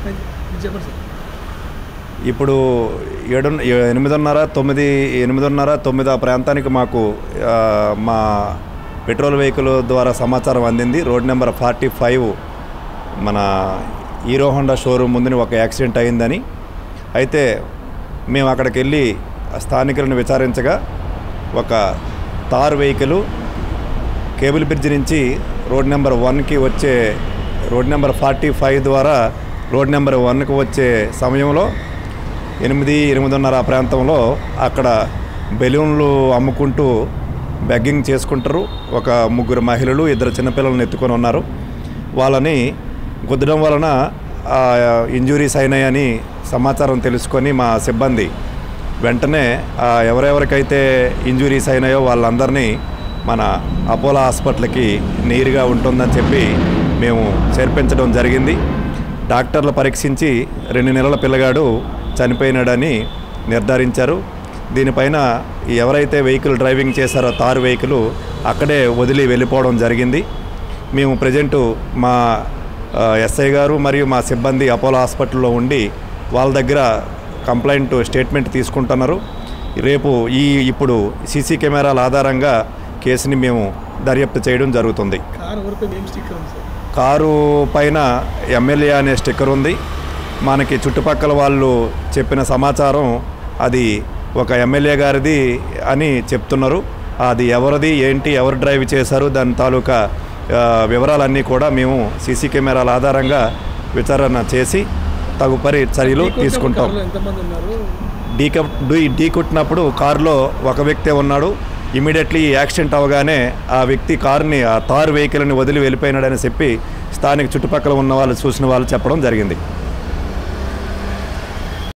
చెప్పండి సార్ ఇప్పుడు ఏడు ఎనిమిదిన్నర తొమ్మిది ఎనిమిదిన్నర తొమ్మిది ఆ ప్రాంతానికి మాకు ఆ, మా పెట్రోల్ వెహికల్ ద్వారా సమాచారం అందింది రోడ్ నెంబర్ ఫార్టీ ఫైవ్ మన హీరో హోండా షోరూమ్ ముందుని ఒక యాక్సిడెంట్ అయిందని అయితే మేము అక్కడికి వెళ్ళి స్థానికులను విచారించగా ఒక తార్ వెహికల్ కేబుల్ బ్రిడ్జ్ నుంచి రోడ్ నెంబర్ వన్కి వచ్చే రోడ్ నెంబర్ ఫార్టీ ఫైవ్ ద్వారా రోడ్ నెంబర్ వన్కి వచ్చే సమయంలో ఎనిమిది ఎనిమిదిన్నర ఆ ప్రాంతంలో అక్కడ బెలూన్లు అమ్ముకుంటూ బెగ్గింగ్ చేసుకుంటారు ఒక ముగ్గురు మహిళలు ఇద్దరు చిన్నపిల్లలను ఎత్తుకొని ఉన్నారు వాళ్ళని గుద్దడం వలన ఆ, ఇంజురీస్ అయినాయని సమాచారం తెలుసుకొని మా సిబ్బంది వెంటనే ఆ, ఎవరెవరికైతే ఇంజురీస్ అయినాయో వాళ్ళందరినీ మన అపోలో హాస్పిటల్కి నీరుగా ఉంటుందని చెప్పి మేము చేర్పించడం జరిగింది డాక్టర్లు పరీక్షించి రెండు నెలల పిల్లగాడు చనిపోయినాడని నిర్ధారించారు దీనిపైన ఎవరైతే వెహికల్ డ్రైవింగ్ చేశారో తారు వెహికల్ అక్కడే వదిలి వెళ్ళిపోవడం జరిగింది మేము ప్రజెంటు మా ఆ, ఎస్ఐ గారు మరియు మా సిబ్బంది అపోలో హాస్పిటల్లో ఉండి వాళ్ళ దగ్గర కంప్లైంట్ స్టేట్మెంట్ తీసుకుంటున్నారు రేపు ఈ ఇప్పుడు సీసీ కెమెరాల ఆధారంగా కేసుని మేము దర్యాప్తు చేయడం జరుగుతుంది కార్ ఎవరిపై ఏం స్టిక్కర్ ఉంది సార్ కారు పైన ఎమ్మెల్యే అనే స్టిక్కర్ ఉంది మనకి చుట్టుపక్కల వాళ్ళు చెప్పిన సమాచారం అది ఒక ఎమ్మెల్యే గారిది అని చెప్తున్నారు అది ఎవరిది ఏంటి ఎవరు డ్రైవ్ చేశారు దాని తాలూకా ఆ, వివరాలన్నీ కూడా మేము సీసీ కెమెరాల ఆధారంగా విచారణ చేసి తగుపరి చర్యలు తీసుకుంటాం కార్లో ఎంతమంది ఉన్నారు ఢీ ఢీ ఢీ కొట్టినప్పుడు కారులో ఒక వ్యక్తే ఉన్నాడు ఇమీడియట్లీ యాక్సిడెంట్ అవగానే ఆ వ్యక్తి కారుని ఆ తారు వెహికల్ని వదిలి వెళ్ళిపోయినాడని చెప్పి స్థానిక చుట్టుపక్కల ఉన్న వాళ్ళు చూసిన వాళ్ళు చెప్పడం జరిగింది